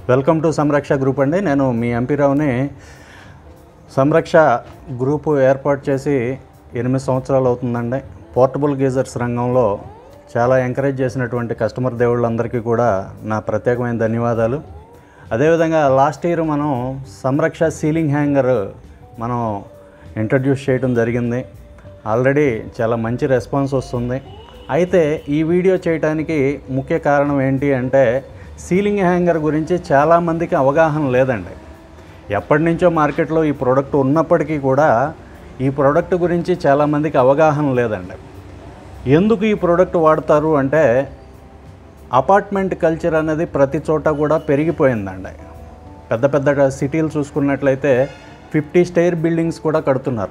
welcome to సంరక్ష group అండి నేను మీ ఎంపీరావుని సంరక్ష group ఏర్పాటు చేసి ఎనిమిది సంవత్సరాలు అవుతుందండి పోర్టబుల్ గీజర్స్ రంగంలో చాలా ఎంకరేజ్ చేసినటువంటి కస్టమర్ దేవుళ్ళందరికీ కూడా నా ప్రత్యేకమైన ధన్యవాదాలు అదేవిధంగా లాస్ట్ ఇయర్ మనం సంరక్ష సీలింగ్ హ్యాంగర్ మనం ఇంట్రడ్యూస్ చేయడం జరిగింది ఆల్రెడీ చాలా మంచి రెస్పాన్స్ వస్తుంది అయితే ఈ వీడియో చేయడానికి ముఖ్య కారణం ఏంటి అంటే సీలింగ్ హ్యాంగర్ గురించి చాలామందికి అవగాహన లేదండి ఎప్పటి నుంచో మార్కెట్లో ఈ ప్రోడక్ట్ ఉన్నప్పటికీ కూడా ఈ ప్రోడక్ట్ గురించి చాలామందికి అవగాహన లేదండి ఎందుకు ఈ ప్రోడక్ట్ వాడతారు అంటే అపార్ట్మెంట్ కల్చర్ అనేది ప్రతి చోట కూడా పెరిగిపోయిందండి పెద్ద పెద్ద సిటీలు చూసుకున్నట్లయితే ఫిఫ్టీ స్టైర్ బిల్డింగ్స్ కూడా కడుతున్నారు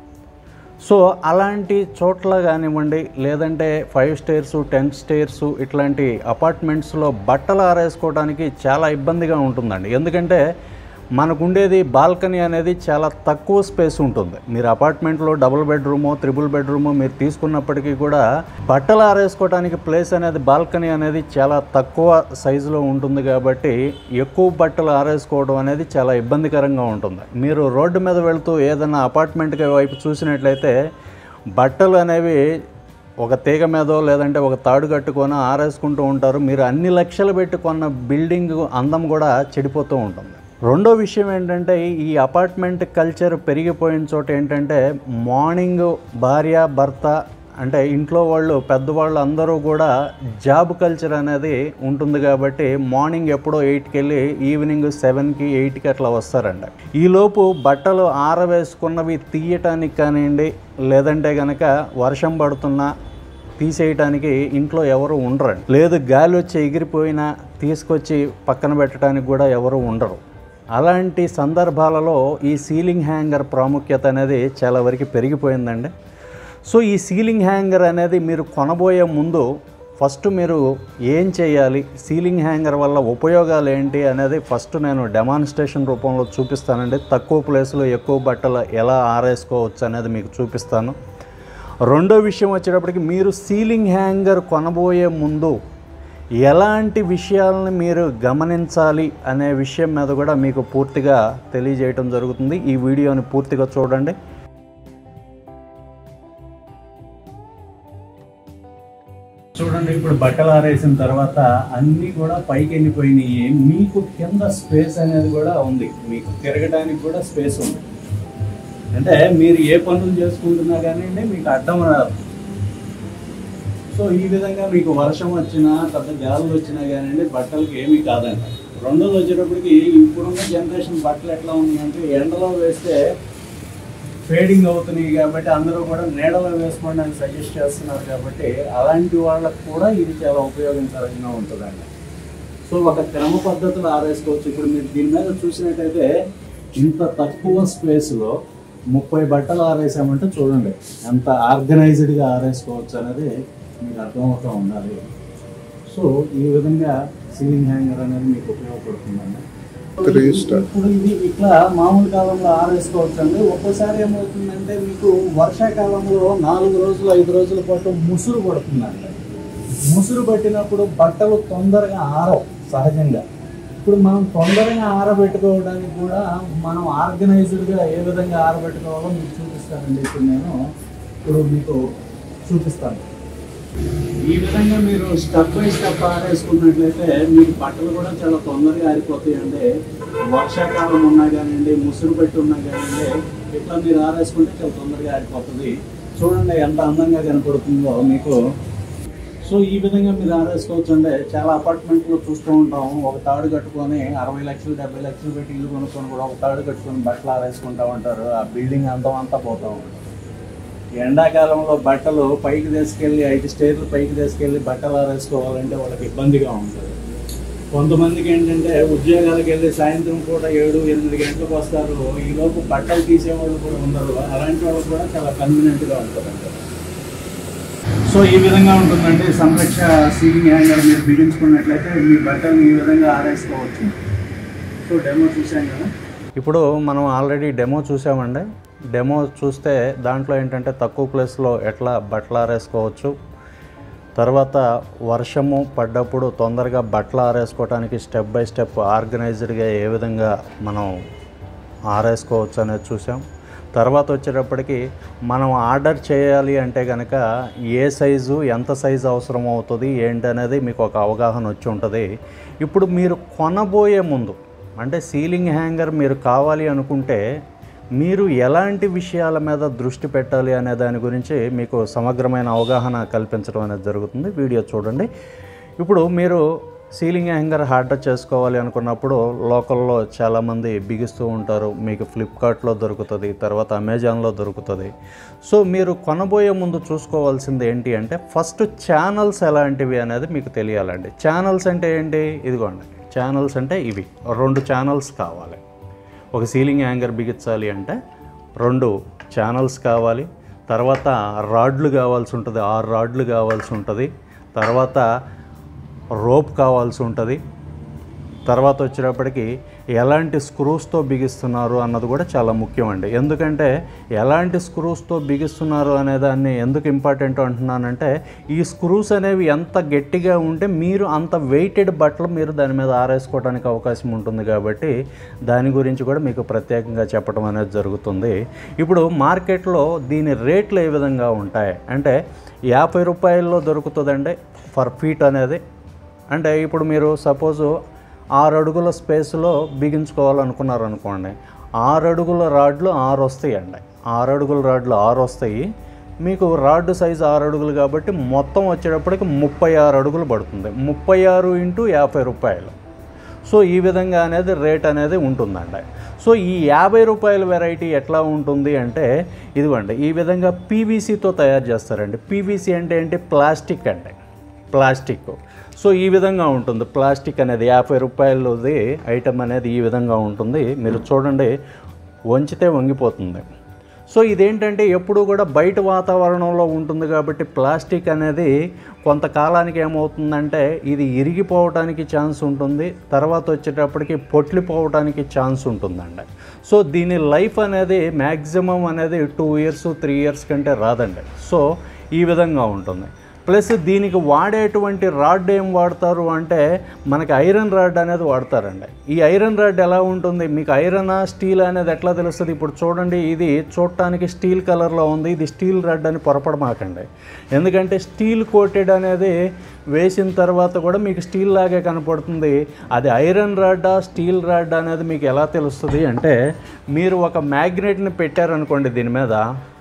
సో అలాంటి చోట్ల కానివ్వండి లేదంటే ఫైవ్ స్టేర్స్ టెన్ స్టేర్స్ ఇట్లాంటి అపార్ట్మెంట్స్లో బట్టలు ఆరేసుకోవడానికి చాలా ఇబ్బందిగా ఉంటుందండి ఎందుకంటే మనకుండేది బాల్కనీ అనేది చాలా తక్కువ స్పేస్ ఉంటుంది మీరు అపార్ట్మెంట్లో డబుల్ బెడ్రూమో త్రిబుల్ బెడ్రూమో మీరు తీసుకున్నప్పటికీ కూడా బట్టలు ఆరేసుకోవడానికి ప్లేస్ అనేది బాల్కనీ అనేది చాలా తక్కువ సైజులో ఉంటుంది కాబట్టి ఎక్కువ బట్టలు ఆరేసుకోవడం అనేది చాలా ఇబ్బందికరంగా ఉంటుంది మీరు రోడ్డు మీద వెళ్తూ ఏదైనా అపార్ట్మెంట్కి వైపు చూసినట్లయితే బట్టలు అనేవి ఒక తీగ మీదో లేదంటే ఒక తాడు కట్టుకొని ఆరేసుకుంటూ ఉంటారు మీరు అన్ని లక్షలు పెట్టుకున్న బిల్డింగ్ అందం కూడా చెడిపోతూ ఉంటుంది రెండో విషయం ఏంటంటే ఈ అపార్ట్మెంట్ కల్చర్ పెరిగిపోయిన చోట ఏంటంటే మార్నింగ్ భార్య భర్త అంటే ఇంట్లో వాళ్ళు పెద్దవాళ్ళు అందరూ కూడా జాబ్ కల్చర్ అనేది ఉంటుంది కాబట్టి మార్నింగ్ ఎప్పుడో ఎయిట్కి వెళ్ళి ఈవినింగ్ సెవెన్కి ఎయిట్కి అట్లా వస్తారండి ఈలోపు బట్టలు ఆరవేసుకున్నవి తీయటానికి కానివ్వండి లేదంటే కనుక వర్షం పడుతున్నా తీసేయటానికి ఇంట్లో ఎవరు ఉండరండి లేదు గాలి వచ్చి ఎగిరిపోయినా తీసుకొచ్చి పక్కన పెట్టడానికి కూడా ఎవరు ఉండరు అలాంటి సందర్భాలలో ఈ సీలింగ్ హ్యాంగర్ ప్రాముఖ్యత అనేది చాలా వరకు పెరిగిపోయిందండి సో ఈ సీలింగ్ హ్యాంగర్ అనేది మీరు కొనబోయే ముందు ఫస్ట్ మీరు ఏం చేయాలి సీలింగ్ హ్యాంగర్ వల్ల ఉపయోగాలు ఏంటి అనేది ఫస్ట్ నేను డెమాన్స్ట్రేషన్ రూపంలో చూపిస్తానండి తక్కువ ప్లేస్లో ఎక్కువ బట్టలు ఎలా ఆరేసుకోవచ్చు అనేది మీకు చూపిస్తాను రెండో విషయం వచ్చేటప్పటికి మీరు సీలింగ్ హ్యాంగర్ కొనబోయే ముందు ఎలాంటి విషయాలను మీరు గమనించాలి అనే విషయం మీద కూడా మీకు పూర్తిగా తెలియజేయటం జరుగుతుంది ఈ వీడియోని పూర్తిగా చూడండి చూడండి ఇప్పుడు బట్టలు ఆరేసిన తర్వాత అన్నీ కూడా పైకి వెళ్ళిపోయినాయి మీకు కింద స్పేస్ అనేది కూడా ఉంది మీకు తిరగడానికి కూడా స్పేస్ ఉంది అంటే మీరు ఏ పనులు చేసుకుంటున్నా కానివ్వండి మీకు అడ్డం రాదు సో ఈ విధంగా మీకు వర్షం వచ్చినా పెద్ద గాలులు వచ్చినా కానివ్వండి బట్టలకి ఏమీ కాదండి రెండోది వచ్చేటప్పటికి ఇప్పుడున్న జనరేషన్ బట్టలు ఎట్లా ఉన్నాయంటే ఎండలో వేస్తే ఫేడింగ్ అవుతున్నాయి కాబట్టి అందరూ కూడా నీడలో వేసుకోండి అని సజెస్ట్ చేస్తున్నారు కాబట్టి అలాంటి వాళ్ళకు కూడా ఇది చాలా ఉపయోగకరంగా ఉంటుందండి సో ఒక క్రమ పద్ధతిలో ఆరేసుకోవచ్చు ఇప్పుడు మీరు దీని మీద చూసినట్టయితే ఇంత తక్కువ స్పేస్లో ముప్పై బట్టలు ఆరేసామంటే చూడండి ఎంత ఆర్గనైజ్డ్గా ఆరేసుకోవచ్చు అనేది మీకు అర్థమవుతూ ఉండాలి సో ఈ విధంగా సీలింగ్ హ్యాంగర్ అనేది మీకు ఉపయోగపడుతుందండి త్రీ స్టార్ ఇప్పుడు ఇది ఇట్లా మామూలు కాలంలో ఆరేసుకోవచ్చు అండి ఒక్కోసారి ఏమవుతుందంటే మీకు వర్షాకాలంలో నాలుగు రోజులు ఐదు రోజుల పాటు ముసురు పడుతుందండి ముసురు పట్టినప్పుడు బట్టలు తొందరగా ఆరవు సహజంగా ఇప్పుడు మనం తొందరగా ఆరబెట్టుకోవడానికి కూడా మనం ఆర్గనైజ్డ్గా ఏ విధంగా ఆరబెట్టుకోవాలో మీకు చూపిస్తానండి ఇప్పుడు నేను ఇప్పుడు మీకు చూపిస్తాను ఈ విధంగా మీరు స్టెప్ బై స్టెప్ ఆరేసుకున్నట్లయితే మీకు బట్టలు కూడా చాలా తొందరగా ఆరిపోతాయండి వర్షాకాలం ఉన్నా కానివ్వండి ముసురు పెట్టి ఉన్నా కానివ్వండి ఇట్లా మీరు ఆరేసుకుంటే చాలా తొందరగా ఆరిపోతుంది చూడండి ఎంత అందంగా కనపడుతుందో మీకు సో ఈ విధంగా మీరు ఆరేసుకోవచ్చు అంటే చాలా అపార్ట్మెంట్లో చూస్తూ ఉంటాం ఒక తాడు కట్టుకొని అరవై లక్షలు డెబ్బై లక్షలు పెట్టి ఇల్లు కొనుక్కొని కూడా ఒక తాడు కట్టుకొని బట్టలు ఆరేసుకుంటా ఉంటారు ఆ బిల్డింగ్ అందం అంతా పోతా ఉంటుంది ఎండాకాలంలో బట్టలు పైకి తీసుకెళ్ళి ఐదు స్టేర్లు పైకి తీసుకెళ్ళి బట్టలు ఆరేసుకోవాలంటే వాళ్ళకి ఇబ్బందిగా ఉంటుంది కొంతమందికి ఏంటంటే ఉద్యోగాలకు వెళ్ళి సాయంత్రం పూట ఏడు ఎనిమిది గంటలకు వస్తారు ఈలోపు బట్టలు తీసేవాళ్ళు కూడా ఉండరు అలాంటి వాళ్ళకి కూడా చాలా కన్వీనియంట్గా ఉంటుంది సో ఈ విధంగా ఉంటుందండి సంరక్ష సీలింగ్ హ్యాంగర్ మీరు బిగించుకున్నట్లయితే మీ బట్టలు ఈ విధంగా ఆరేసుకోవచ్చు సో డెమో చూసాం కదా ఇప్పుడు మనం ఆల్రెడీ డెమో చూసామండి డెమో చూస్తే దాంట్లో ఏంటంటే తక్కువ ప్లేస్లో ఎట్లా బట్టలు ఆరేసుకోవచ్చు తర్వాత వర్షము పడ్డప్పుడు తొందరగా బట్టలు ఆరేసుకోవడానికి స్టెప్ బై స్టెప్ ఆర్గనైజ్డ్గా ఏ విధంగా మనం ఆరేసుకోవచ్చు అనేది చూసాం తర్వాత వచ్చేటప్పటికి మనం ఆర్డర్ చేయాలి అంటే కనుక ఏ సైజు ఎంత సైజు అవసరం అవుతుంది ఏంటి అనేది మీకు ఒక అవగాహన వచ్చి ఉంటుంది ఇప్పుడు మీరు కొనబోయే ముందు అంటే సీలింగ్ హ్యాంగర్ మీరు కావాలి అనుకుంటే మీరు ఎలాంటి విషయాల మీద దృష్టి పెట్టాలి అనే దాని గురించి మీకు సమగ్రమైన అవగాహన కల్పించడం అనేది జరుగుతుంది వీడియో చూడండి ఇప్పుడు మీరు సీలింగ్ హ్యాంగర్ ఆర్డర్ చేసుకోవాలి అనుకున్నప్పుడు లోకల్లో చాలామంది బిగిస్తూ ఉంటారు మీకు ఫ్లిప్కార్ట్లో దొరుకుతుంది తర్వాత అమెజాన్లో దొరుకుతుంది సో మీరు కొనబోయే ముందు చూసుకోవాల్సింది ఏంటి అంటే ఫస్ట్ ఛానల్స్ ఎలాంటివి అనేది మీకు తెలియాలండి ఛానల్స్ అంటే ఏంటి ఇదిగోండి ఛానల్స్ అంటే ఇవి రెండు ఛానల్స్ కావాలి ఒక సీలింగ్ హ్యాంగర్ బిగించాలి అంటే రెండు ఛానల్స్ కావాలి తర్వాత రాడ్లు కావాల్సి ఉంటుంది ఆరు రాడ్లు కావాల్సి ఉంటుంది తర్వాత రోప్ కావాల్సి ఉంటుంది తర్వాత వచ్చేటప్పటికి ఎలాంటి స్క్రూస్తో బిగిస్తున్నారు అన్నది కూడా చాలా ముఖ్యం అండి ఎందుకంటే ఎలాంటి స్క్రూస్తో బిగిస్తున్నారు అనే దాన్ని ఎందుకు ఇంపార్టెంట్ అంటున్నానంటే ఈ స్క్రూస్ అనేవి ఎంత గట్టిగా ఉంటే మీరు అంత వెయిటెడ్ బట్టలు మీరు దాని మీద ఆరేసుకోవడానికి అవకాశం ఉంటుంది కాబట్టి దాని గురించి కూడా మీకు ప్రత్యేకంగా చెప్పడం అనేది జరుగుతుంది ఇప్పుడు మార్కెట్లో దీని రేట్లు ఏ విధంగా ఉంటాయి అంటే యాభై రూపాయల్లో దొరుకుతుందండి ఫర్ ఫీట్ అనేది అంటే ఇప్పుడు మీరు సపోజు ఆరు అడుగుల స్పేస్లో బిగించుకోవాలనుకున్నారు అనుకోండి ఆరు అడుగుల రాడ్లు ఆరు వస్తాయండి ఆరు అడుగుల రాడ్లు ఆరు వస్తాయి మీకు రాడ్ సైజు ఆరు అడుగులు కాబట్టి మొత్తం వచ్చేటప్పటికి ముప్పై ఆరు అడుగులు పడుతుంది ముప్పై ఆరు ఇంటూ యాభై రూపాయలు సో ఈ విధంగా అనేది రేట్ అనేది ఉంటుందండి సో ఈ యాభై రూపాయల వెరైటీ ఎట్లా ఉంటుంది అంటే ఇదిగోండి ఈ విధంగా పీవీసీతో తయారు చేస్తారండి పీవీసీ అంటే ఏంటి ప్లాస్టిక్ అండి ప్లాస్టిక్ సో ఈ విధంగా ఉంటుంది ప్లాస్టిక్ అనేది యాభై రూపాయలది ఐటమ్ అనేది ఈ విధంగా ఉంటుంది మీరు చూడండి వంచితే వంగిపోతుంది సో ఇదేంటంటే ఎప్పుడు కూడా బయట వాతావరణంలో ఉంటుంది కాబట్టి ప్లాస్టిక్ అనేది కొంతకాలానికి ఏమవుతుందంటే ఇది ఇరిగిపోవడానికి ఛాన్స్ ఉంటుంది తర్వాత వచ్చేటప్పటికి పొట్లిపోవడానికి ఛాన్స్ ఉంటుందండి సో దీని లైఫ్ అనేది మ్యాక్సిమం అనేది టూ ఇయర్స్ త్రీ ఇయర్స్ కంటే రాదండి సో ఈ విధంగా ఉంటుంది ప్లస్ దీనికి వాడేటువంటి రాడ్ ఏం వాడతారు అంటే మనకి ఐరన్ రాడ్ అనేది వాడతారండి ఈ ఐరన్ రాడ్ ఎలా ఉంటుంది మీకు ఐరన్ స్టీల్ అనేది ఎట్లా తెలుస్తుంది ఇప్పుడు చూడండి ఇది చూడటానికి స్టీల్ కలర్లో ఉంది ఇది స్టీల్ రాడ్ అని పొరపడమాకండి ఎందుకంటే స్టీల్ కోటెడ్ అనేది వేసిన తర్వాత కూడా మీకు స్టీల్ లాగే కనపడుతుంది అది ఐరన్ రాడ్డా స్టీల్ రాడ్ అనేది మీకు ఎలా తెలుస్తుంది అంటే మీరు ఒక మ్యాగ్నెట్ని పెట్టారనుకోండి దీని మీద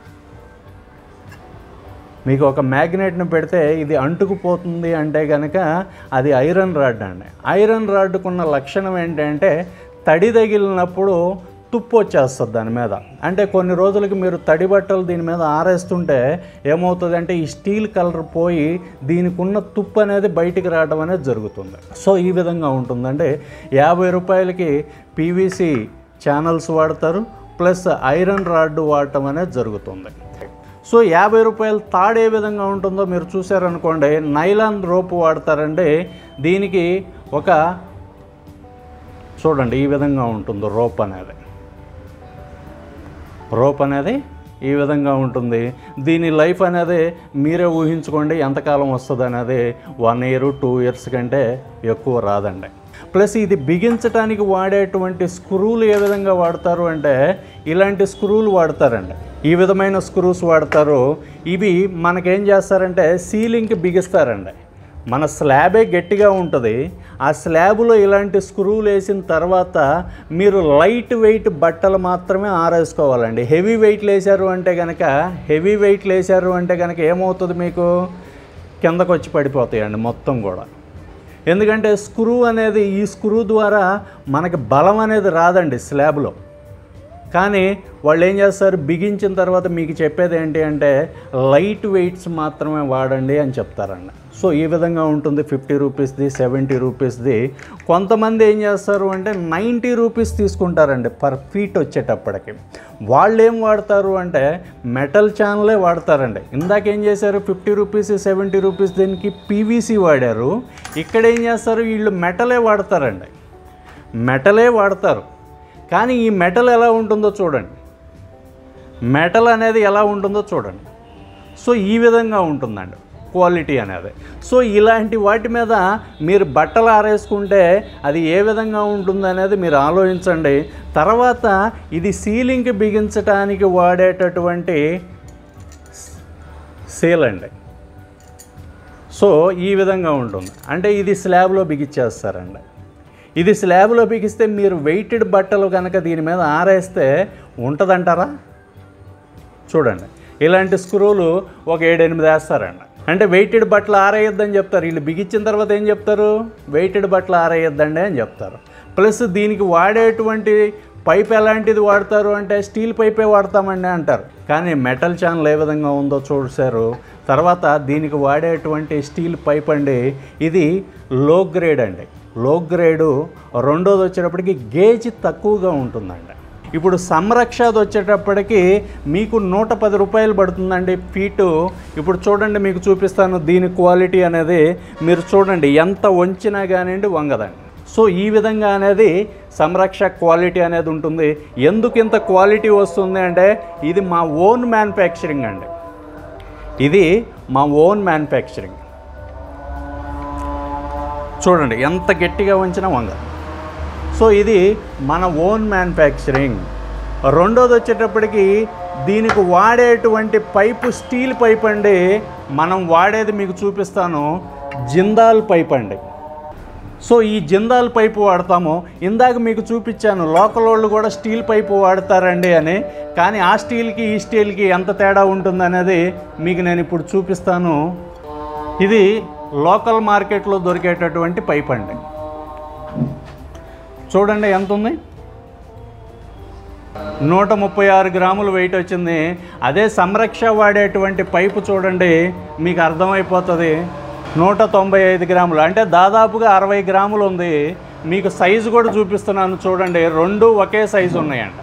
మీకు ఒక మ్యాగ్నెట్ని పెడితే ఇది అంటుకుపోతుంది అంటే కనుక అది ఐరన్ రాడ్ అండి ఐరన్ రాడ్కున్న లక్షణం ఏంటంటే తడి తగిలినప్పుడు తుప్పు వచ్చేస్తుంది దాని మీద అంటే కొన్ని రోజులకి మీరు తడి బట్టలు దీని మీద ఆరేస్తుంటే ఏమవుతుంది అంటే ఈ స్టీల్ కలర్ పోయి దీనికి ఉన్న తుప్పు అనేది బయటికి రావడం అనేది జరుగుతుంది సో ఈ విధంగా ఉంటుందంటే యాభై రూపాయలకి పీవీసీ ఛానల్స్ వాడతారు ప్లస్ ఐరన్ రాడ్ వాడటం అనేది జరుగుతుంది సో యాభై రూపాయలు తాడు ఏ విధంగా ఉంటుందో మీరు చూసారనుకోండి నైలాన్ రోప్ వాడతారండి దీనికి ఒక చూడండి ఈ విధంగా ఉంటుంది రోప్ అనేది రోప్ అనేది ఈ విధంగా ఉంటుంది దీని లైఫ్ అనేది మీరే ఊహించుకోండి ఎంతకాలం వస్తుంది అనేది వన్ ఇయర్ టూ ఇయర్స్ కంటే ఎక్కువ రాదండి ప్లస్ ఇది బిగించడానికి వాడేటువంటి స్క్రూలు ఏ విధంగా వాడతారు అంటే ఇలాంటి స్క్రూలు వాడతారండి ఈ విధమైన స్క్రూస్ వాడతారు ఇవి మనకేం చేస్తారంటే సీలింగ్కి బిగిస్తారండి మన స్లాబే గట్టిగా ఉంటుంది ఆ స్లాబ్లో ఇలాంటి స్క్రూలు వేసిన తర్వాత మీరు లైట్ వెయిట్ బట్టలు మాత్రమే ఆరేసుకోవాలండి హెవీ వెయిట్లు వేశారు అంటే కనుక హెవీ వెయిట్లు వేశారు అంటే కనుక ఏమవుతుంది మీకు కిందకు వచ్చి పడిపోతాయండి మొత్తం కూడా ఎందుకంటే స్క్రూ అనేది ఈ స్క్రూ ద్వారా మనకి బలం అనేది రాదండి స్లాబ్లో కానీ వాళ్ళు ఏం చేస్తారు బిగించిన తర్వాత మీకు చెప్పేది ఏంటి అంటే లైట్ వెయిట్స్ మాత్రమే వాడండి అని చెప్తారండి సో ఈ విధంగా ఉంటుంది ఫిఫ్టీ రూపీస్ది సెవెంటీ రూపీస్ది కొంతమంది ఏం చేస్తారు అంటే నైంటీ రూపీస్ తీసుకుంటారండి పర్ ఫీట్ వచ్చేటప్పటికి వాళ్ళు ఏం వాడతారు అంటే మెటల్ ఛానలే వాడతారండి ఇందాక ఏం చేశారు ఫిఫ్టీ రూపీస్ సెవెంటీ రూపీస్ దీనికి పీవీసీ వాడారు ఇక్కడ ఏం చేస్తారు వీళ్ళు మెటలే వాడతారండి మెటలే వాడతారు కానీ ఈ మెటల్ ఎలా ఉంటుందో చూడండి మెటల్ అనేది ఎలా ఉంటుందో చూడండి సో ఈ విధంగా ఉంటుందండి క్వాలిటీ అనేది సో ఇలాంటి వాటి మీద మీరు బట్టలు ఆరేసుకుంటే అది ఏ విధంగా ఉంటుందనేది మీరు ఆలోచించండి తర్వాత ఇది సీలింగ్కి బిగించడానికి వాడేటటువంటి సేల్ అండి సో ఈ విధంగా ఉంటుంది అంటే ఇది స్లాబ్లో బిగించేస్తారండి ఇది స్లాబ్లో బిగిస్తే మీరు వెయిటెడ్ బట్టలు కనుక దీని మీద ఆరేస్తే ఉంటుందంటారా చూడండి ఇలాంటి స్క్రూలు ఒక ఏడెనిమిది వేస్తారండి అంటే వెయిటెడ్ బట్టలు ఆరేయొద్దని చెప్తారు వీళ్ళు బిగించిన తర్వాత ఏం చెప్తారు వెయిటెడ్ బట్టలు ఆరేయొద్దండి అని చెప్తారు ప్లస్ దీనికి వాడేటువంటి పైప్ ఎలాంటిది వాడతారు అంటే స్టీల్ పైపే వాడతామండి అంటారు కానీ మెటల్ ఛానల్ ఏ విధంగా ఉందో చూసారు తర్వాత దీనికి వాడేటువంటి స్టీల్ పైప్ అండి ఇది లో గ్రేడ్ అండి లో గ్రేడు రెండోది వచ్చేటప్పటికి గేజ్ తక్కువగా ఉంటుందండి ఇప్పుడు సంరక్షది వచ్చేటప్పటికి మీకు నూట పది రూపాయలు పడుతుందండి ఫీటు ఇప్పుడు చూడండి మీకు చూపిస్తాను దీని క్వాలిటీ అనేది మీరు చూడండి ఎంత వంచినా కానివ్వండి వంగదండి సో ఈ విధంగా అనేది సంరక్ష క్వాలిటీ అనేది ఉంటుంది ఎందుకు ఇంత క్వాలిటీ వస్తుంది అంటే ఇది మా ఓన్ మ్యానుఫ్యాక్చరింగ్ అండి ఇది మా ఓన్ మ్యానుఫ్యాక్చరింగ్ చూడండి ఎంత గట్టిగా ఉంచినా వంగ సో ఇది మన ఓన్ మ్యానుఫ్యాక్చరింగ్ రెండోది వచ్చేటప్పటికి దీనికి వాడేటువంటి పైపు స్టీల్ పైప్ అండి మనం వాడేది మీకు చూపిస్తాను జిందాల్ పైప్ అండి సో ఈ జిందాల్ పైపు వాడతాము ఇందాక మీకు చూపించాను లోకల్ వాళ్ళు కూడా స్టీల్ పైపు వాడతారండి అని కానీ ఆ స్టీల్కి ఈ స్టీల్కి ఎంత తేడా ఉంటుందనేది మీకు నేను ఇప్పుడు చూపిస్తాను ఇది లోకల్ మార్కెట్లో దొరికేటటువంటి పైప్ అండి చూడండి ఎంత ఉంది నూట ముప్పై ఆరు గ్రాములు వెయిట్ వచ్చింది అదే సంరక్ష వాడేటువంటి పైపు చూడండి మీకు అర్థమైపోతుంది నూట తొంభై ఐదు గ్రాములు అంటే దాదాపుగా అరవై గ్రాములు ఉంది మీకు సైజు కూడా చూపిస్తున్నాను చూడండి రెండు ఒకే సైజు ఉన్నాయంట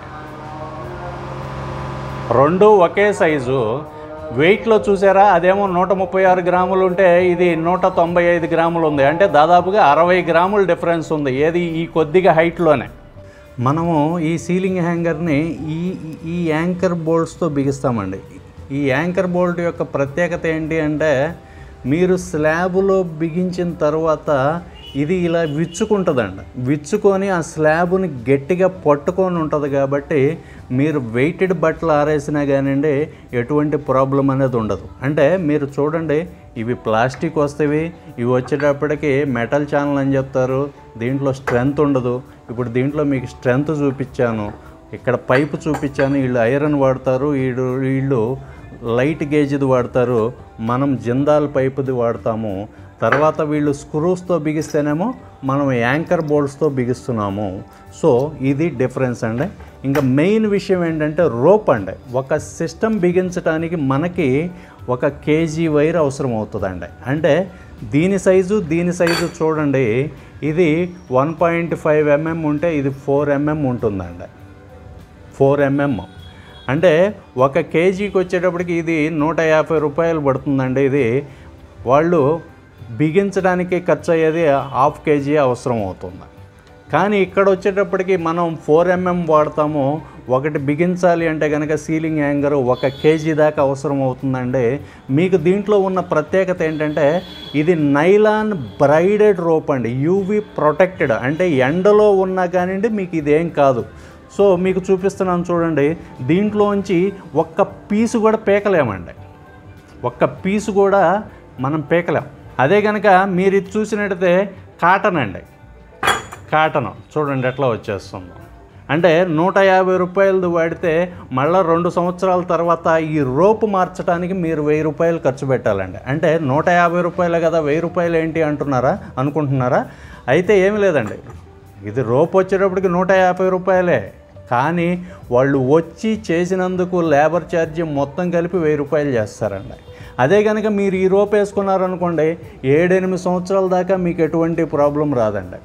రెండు ఒకే సైజు వెయిట్లో చూసారా అదేమో నూట ముప్పై ఆరు గ్రాములు ఉంటే ఇది నూట తొంభై ఐదు గ్రాములు ఉంది అంటే దాదాపుగా అరవై గ్రాముల డిఫరెన్స్ ఉంది ఏది ఈ కొద్దిగా హైట్లోనే మనము ఈ సీలింగ్ హ్యాంగర్ని ఈ ఈ యాంకర్ బోల్ట్స్తో బిగిస్తామండి ఈ యాంకర్ బోల్ట్ యొక్క ప్రత్యేకత ఏంటి అంటే మీరు స్లాబులో బిగించిన తర్వాత ఇది ఇలా విచ్చుకుంటుందండి విచ్చుకొని ఆ స్లాబ్ని గట్టిగా పట్టుకొని ఉంటుంది కాబట్టి మీరు వెయిటెడ్ బట్టలు ఆరేసినా కానివ్వండి ఎటువంటి ప్రాబ్లం అనేది ఉండదు అంటే మీరు చూడండి ఇవి ప్లాస్టిక్ వస్తేవి ఇవి వచ్చేటప్పటికి మెటల్ ఛానల్ అని చెప్తారు దీంట్లో స్ట్రెంగ్త్ ఉండదు ఇప్పుడు దీంట్లో మీకు స్ట్రెంగ్త్ చూపించాను ఇక్కడ పైపు చూపించాను వీళ్ళు ఐరన్ వాడతారు వీళ్ళు వీళ్ళు లైట్ గేజ్ది వాడతారు మనం జిందాల్ పైపుది వాడతాము తర్వాత వీళ్ళు స్క్రూస్తో బిగిస్తేనేమో మనం యాంకర్ బోల్ట్స్తో బిగిస్తున్నాము సో ఇది డిఫరెన్స్ అండి ఇంకా మెయిన్ విషయం ఏంటంటే రోప్ అండి ఒక సిస్టమ్ బిగించడానికి మనకి ఒక కేజీ వైర్ అవసరం అవుతుందండి అంటే దీని సైజు దీని సైజు చూడండి ఇది వన్ పాయింట్ ఫైవ్ ఎంఎం ఉంటే ఇది ఫోర్ ఎంఎం ఉంటుందండి ఫోర్ ఎంఎం అంటే ఒక కేజీకి వచ్చేటప్పటికి ఇది నూట యాభై రూపాయలు పడుతుందండి ఇది వాళ్ళు బిగించడానికి ఖర్చు అయ్యేది హాఫ్ కేజీ అవసరం అవుతుంది కానీ ఇక్కడ వచ్చేటప్పటికి మనం ఫోర్ ఎంఎం వాడతాము ఒకటి బిగించాలి అంటే కనుక సీలింగ్ యాంగర్ ఒక కేజీ దాకా అవసరం అవుతుందండి మీకు దీంట్లో ఉన్న ప్రత్యేకత ఏంటంటే ఇది నైలాన్ బ్రైడెడ్ రోప్ అండి యూవి ప్రొటెక్టెడ్ అంటే ఎండలో ఉన్నా కానివ్వండి మీకు ఇదేం కాదు సో మీకు చూపిస్తున్నాను చూడండి దీంట్లోంచి ఒక్క పీసు కూడా పీకలేమండి ఒక్క పీసు కూడా మనం పీకలేం అదే కనుక మీరు ఇది చూసినట్టయితే కాటన్ అండి కాటన్ చూడండి ఎట్లా వచ్చేస్తుందో అంటే నూట యాభై రూపాయలది వాడితే మళ్ళీ రెండు సంవత్సరాల తర్వాత ఈ రోపు మార్చడానికి మీరు వెయ్యి రూపాయలు ఖర్చు పెట్టాలండి అంటే నూట యాభై రూపాయలే కదా వెయ్యి రూపాయలు ఏంటి అంటున్నారా అనుకుంటున్నారా అయితే ఏమి లేదండి ఇది రోప్ వచ్చేటప్పటికి నూట యాభై రూపాయలే కానీ వాళ్ళు వచ్చి చేసినందుకు లేబర్ ఛార్జీ మొత్తం కలిపి వెయ్యి రూపాయలు చేస్తారండి అదే కనుక మీరు ఈ రోప్ వేసుకున్నారనుకోండి ఏడెనిమిది సంవత్సరాల దాకా మీకు ఎటువంటి ప్రాబ్లం రాదండి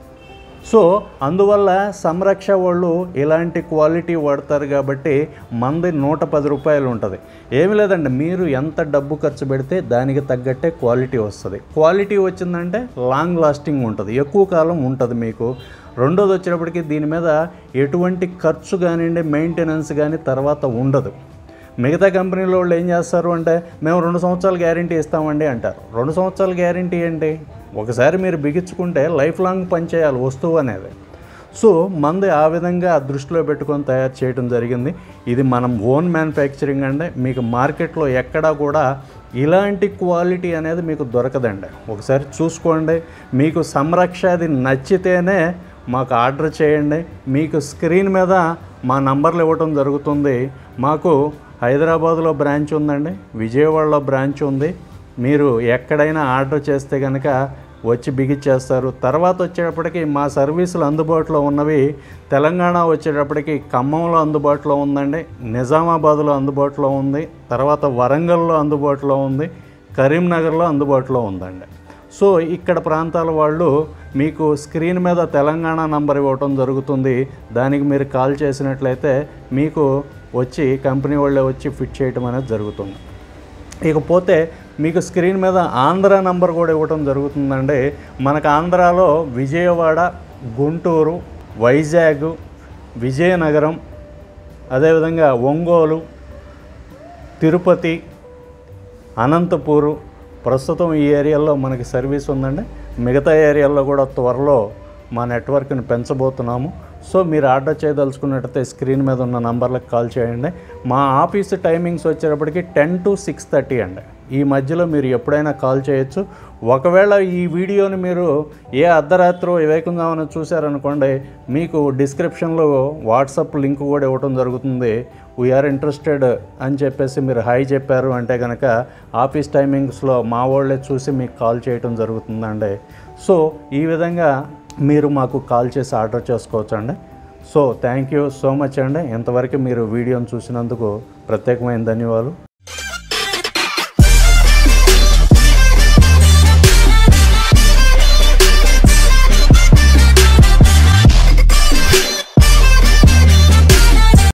సో అందువల్ల సంరక్ష వాళ్ళు ఇలాంటి క్వాలిటీ వాడతారు కాబట్టి మంది నూట పది రూపాయలు ఉంటుంది ఏమి లేదండి మీరు ఎంత డబ్బు ఖర్చు పెడితే దానికి తగ్గట్టే క్వాలిటీ వస్తుంది క్వాలిటీ వచ్చిందంటే లాంగ్ లాస్టింగ్ ఉంటుంది ఎక్కువ కాలం ఉంటుంది మీకు రెండోది వచ్చేటప్పటికి దీని మీద ఎటువంటి ఖర్చు కానివ్వండి మెయింటెనెన్స్ కానీ తర్వాత ఉండదు మిగతా కంపెనీలో వాళ్ళు ఏం చేస్తారు అంటే మేము రెండు సంవత్సరాలు గ్యారంటీ ఇస్తామండి అంటారు రెండు సంవత్సరాల గ్యారంటీ ఏంటి ఒకసారి మీరు బిగించుకుంటే లైఫ్ లాంగ్ పనిచేయాలి వస్తువు అనేది సో మంది ఆ విధంగా దృష్టిలో పెట్టుకొని తయారు చేయడం జరిగింది ఇది మనం ఓన్ మ్యానుఫ్యాక్చరింగ్ అండి మీకు మార్కెట్లో ఎక్కడా కూడా ఇలాంటి క్వాలిటీ అనేది మీకు దొరకదండి ఒకసారి చూసుకోండి మీకు సంరక్ష అది నచ్చితేనే మాకు ఆర్డర్ చేయండి మీకు స్క్రీన్ మీద మా నంబర్లు ఇవ్వటం జరుగుతుంది మాకు హైదరాబాద్లో బ్రాంచ్ ఉందండి విజయవాడలో బ్రాంచ్ ఉంది మీరు ఎక్కడైనా ఆర్డర్ చేస్తే కనుక వచ్చి బిగిచ్చేస్తారు తర్వాత వచ్చేటప్పటికి మా సర్వీసులు అందుబాటులో ఉన్నవి తెలంగాణ వచ్చేటప్పటికి ఖమ్మంలో అందుబాటులో ఉందండి నిజామాబాద్లో అందుబాటులో ఉంది తర్వాత వరంగల్లో అందుబాటులో ఉంది కరీంనగర్లో అందుబాటులో ఉందండి సో ఇక్కడ ప్రాంతాల వాళ్ళు మీకు స్క్రీన్ మీద తెలంగాణ నంబర్ ఇవ్వటం జరుగుతుంది దానికి మీరు కాల్ చేసినట్లయితే మీకు వచ్చి కంపెనీ వాళ్ళే వచ్చి ఫిట్ చేయటం అనేది జరుగుతుంది ఇకపోతే మీకు స్క్రీన్ మీద ఆంధ్ర నంబర్ కూడా ఇవ్వటం జరుగుతుందండి మనకు ఆంధ్రాలో విజయవాడ గుంటూరు వైజాగ్ విజయనగరం అదేవిధంగా ఒంగోలు తిరుపతి అనంతపూరు ప్రస్తుతం ఈ ఏరియాలో మనకి సర్వీస్ ఉందండి మిగతా ఏరియాల్లో కూడా త్వరలో మా నెట్వర్క్ని పెంచబోతున్నాము సో మీరు ఆర్డర్ చేయదలుచుకున్నట్టయితే స్క్రీన్ మీద ఉన్న నంబర్లకు కాల్ చేయండి మా ఆఫీస్ టైమింగ్స్ వచ్చేటప్పటికి టెన్ టు సిక్స్ థర్టీ అండి ఈ మధ్యలో మీరు ఎప్పుడైనా కాల్ చేయొచ్చు ఒకవేళ ఈ వీడియోని మీరు ఏ అర్ధరాత్రో వివేకంగా చూశారనుకోండి మీకు డిస్క్రిప్షన్లో వాట్సాప్ లింక్ కూడా ఇవ్వడం జరుగుతుంది వీఆర్ ఇంట్రెస్టెడ్ అని చెప్పేసి మీరు హాయ్ చెప్పారు అంటే కనుక ఆఫీస్ టైమింగ్స్లో మా వాళ్ళే చూసి మీకు కాల్ చేయటం జరుగుతుందండి సో ఈ విధంగా మీరు మాకు కాల్ చేసి ఆర్డర్ చేసుకోవచ్చు అండి so thank you so much అండి ఇంతవరకు మీరు వీడియోని చూసినందుకు ప్రత్యేకమైన ధన్యవాదాలు